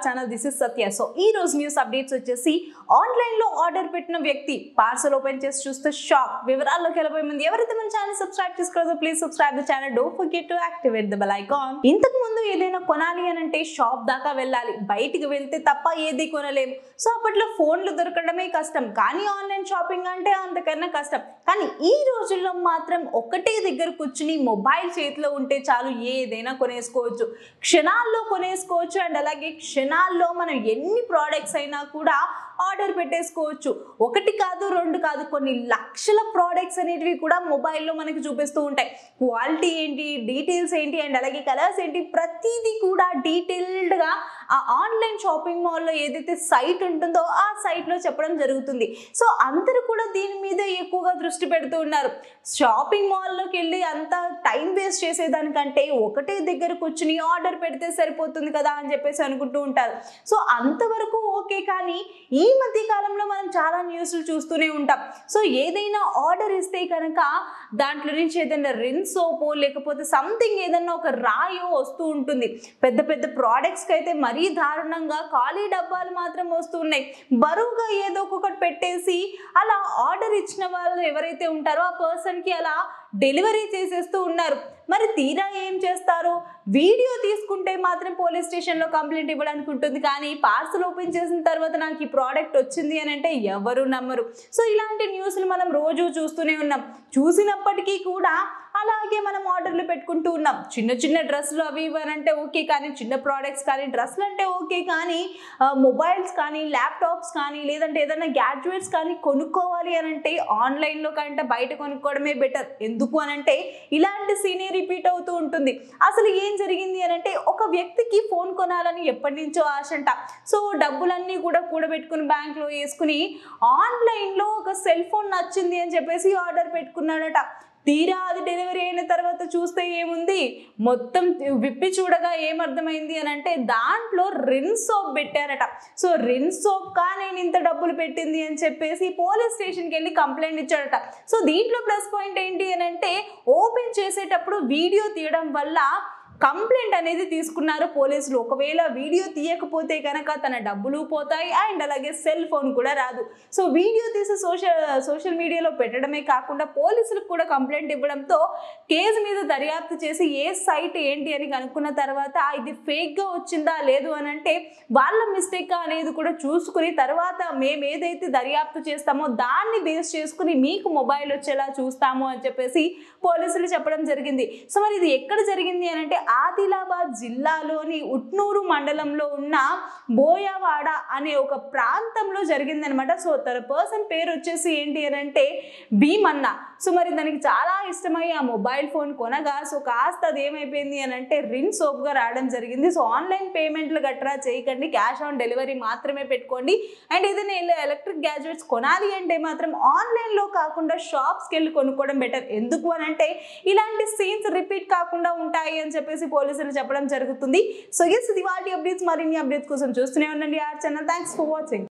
channel this is Satya so ఈ రోజు news updates వచ్చేసి ఆన్లైన్ లో ఆర్డర్ పెట్టిన వ్యక్తి పార్సల్ ఓపెన్ చేసి చూస్తే షాక్ వివరాల్లోకి వెళ్ళబోయే ముందు ఎవరైతే మన ఛానల్ సబ్స్క్రైబ్ చేసుకోలేదో please subscribe the channel don't forget to activate the bell icon ఇంతకు ముందు ఏదైనా కొనాలి అని అంటే షాప్ దాకా వెళ్ళాలి బయటికి వెళ్తే తప్ప ఏది కొనలేము సో అప్పట్లో ఫోన్లు దొరకడమే కష్టం కానీ ఆన్లైన్ షాపింగ్ అంటే అంతకన్నా కష్టం కానీ ఈ రోజుల్లో మాత్రం ఒకటే దగ్గర కూర్చుని మొబైల్ చేతిలో ఉంటే చాలు ఏదైనా కొనేసుకోవచ్చు క్షణాల్లో కొనేసుకోవచ్చు అండ్ అలాగే క్షణాల్లో మనం ఎన్ని ప్రోడక్ట్స్ అయినా కూడా ఆర్డర్ పెట్టేసుకోవచ్చు ఒకటి కాదు రెండు కాదు కొన్ని లక్షల ప్రోడక్ట్స్ అనేటివి కూడా మొబైల్లో మనకి చూపిస్తూ ఉంటాయి క్వాలిటీ ఏంటి డీటెయిల్స్ ఏంటి అండ్ అలాగే కలర్స్ ఏంటి ప్రతిదీ కూడా డీటెయిల్డ్గా ఆ ఆన్లైన్ షాపింగ్ మాల్లో ఏదైతే సైట్ ఉంటుందో ఆ సైట్లో చెప్పడం జరుగుతుంది సో అందరూ కూడా దీని మీద ఎక్కువగా దృష్టి పెడుతూ ఉన్నారు షాపింగ్ మాల్లోకి వెళ్ళి అంత టైం వేస్ట్ చేసేదానికంటే ఒకటే దగ్గర కూర్చుని ఆర్డర్ పెడితే సరిపోతుంది కదా అని చెప్పేసి అనుకుంటూ ఉంటారు సో అంతవరకు ఓకే కానీ ఈ మధ్య కాలంలో మనం చాలా న్యూస్లు చూస్తూనే ఉంటాం సో ఏదైనా ఆర్డర్ ఇస్తే కనుక దాంట్లో నుంచి ఏదైనా రిన్ సోపో లేకపోతే సంథింగ్ ఏదైనా ఒక రాయో వస్తూ ఉంటుంది పెద్ద పెద్ద ప్రోడక్ట్స్కి అయితే మరీ దారుణంగా ఖాళీ డబ్బాలు మాత్రం వస్తున్నాయి బరువుగా ఏదో ఒకటి పెట్టేసి అలా ఆర్డర్ ఇచ్చిన వాళ్ళు ఎవరైతే ఉంటారో ఆ పర్సన్కి అలా డెలివరీ చేసేస్తూ ఉన్నారు మరి తీరా ఏం చేస్తారు వీడియో తీసుకుంటే మాత్రం పోలీస్ స్టేషన్లో కంప్లైంట్ ఇవ్వడానికి ఉంటుంది కానీ పార్సల్ ఓపెన్ చేసిన తర్వాత నాకు ఈ ప్రోడక్ట్ వచ్చింది అని అంటే ఎవరు నమ్మరు సో ఇలాంటి న్యూస్లు మనం రోజు చూస్తూనే ఉన్నాం చూసినప్పటికీ కూడా అలాగే మనం ఆర్డర్లు పెట్టుకుంటూ ఉన్నాం చిన్న చిన్న డ్రెస్సులు అవి ఇవి అని అంటే ఓకే కానీ చిన్న ప్రోడక్ట్స్ కానీ డ్రెస్సులు అంటే ఓకే కానీ మొబైల్స్ కానీ ల్యాప్టాప్స్ కానీ లేదంటే ఏదైనా గ్యాడ్జెట్స్ కానీ కొనుక్కోవాలి అని అంటే ఆన్లైన్లో కంటే బయట కొనుక్కోవడమే బెటర్ ఎందుకు అని అంటే ఇలాంటి సీనే రిపీట్ అవుతూ ఉంటుంది అసలు ఏం జరిగింది అని అంటే ఒక వ్యక్తికి ఫోన్ కొనాలని ఎప్పటి నుంచో ఆశ అంట సో డబ్బులన్నీ కూడా కూడబెట్టుకుని బ్యాంక్లో వేసుకుని ఆన్లైన్లో ఒక సెల్ ఫోన్ నచ్చింది అని చెప్పేసి ఆర్డర్ పెట్టుకున్నాడట తీరా అది డెలివరీ అయిన తర్వాత చూస్తే ఏముంది మొత్తం విప్పి చూడగా ఏమర్థమైంది అని అంటే దాంట్లో రిన్ సోప్ పెట్టారట సో రిన్ సోప్ కా నేను ఇంత డబ్బులు పెట్టింది అని చెప్పేసి పోలీస్ స్టేషన్కి వెళ్ళి కంప్లైంట్ ఇచ్చాడట సో దీంట్లో ప్లస్ పాయింట్ ఏంటి అని అంటే ఓపెన్ చేసేటప్పుడు వీడియో తీయడం వల్ల కంప్లైంట్ అనేది తీసుకున్నారు పోలీసులు ఒకవేళ వీడియో తీయకపోతే కనుక తన డబ్బులు పోతాయి అండ్ అలాగే సెల్ ఫోన్ కూడా రాదు సో వీడియో తీసి సోషల్ సోషల్ మీడియాలో పెట్టడమే కాకుండా పోలీసులకు కూడా కంప్లైంట్ ఇవ్వడంతో కేసు మీద దర్యాప్తు చేసి ఏ సైట్ ఏంటి అని కనుక్కున్న తర్వాత ఇది ఫేక్గా వచ్చిందా లేదు అని అంటే వాళ్ళ మిస్టేక్ అనేది కూడా చూసుకుని తర్వాత మేము ఏదైతే దర్యాప్తు చేస్తామో దాన్ని బేస్ చేసుకుని మీకు మొబైల్ వచ్చేలా చూస్తాము అని చెప్పేసి పోలీసులు చెప్పడం జరిగింది సో మరి ఇది ఎక్కడ జరిగింది అని అంటే ఆదిలాబాద్ జిల్లాలోని ఉట్నూరు మండలంలో ఉన్న బోయవాడ అనే ఒక ప్రాంతంలో జరిగిందనమాట సో తన పర్సన్ పేరు వచ్చేసి ఏంటి అని అంటే భీమన్న సో మరి దానికి చాలా ఇష్టమై ఆ మొబైల్ ఫోన్ కొనగా సో కాస్త అది ఏమైపోయింది అని అంటే రిన్ సోప్గా రావడం జరిగింది సో ఆన్లైన్ పేమెంట్లు గట్రా చేయకండి క్యాష్ ఆన్ డెలివరీ మాత్రమే పెట్టుకోండి అండ్ ఏదైనా ఎలక్ట్రిక్ గ్యాడ్జెట్స్ కొనాలి అంటే మాత్రం ఆన్లైన్లో కాకుండా షాప్స్కి వెళ్ళి కొనుక్కోవడం బెటర్ ఎందుకు అని అంటే ఇలాంటి సీన్స్ రిపీట్ కాకుండా ఉంటాయి అని చెప్పేసి పోలీసులు చెప్పడం జరుగుతుంది సో ఎస్ ఇది వాటి అప్డేట్స్ మరిన్ని అప్డేట్స్ కోసం చూస్తూనే ఉండండి ఆ ఛానల్ థ్యాంక్స్ ఫర్ వాచింగ్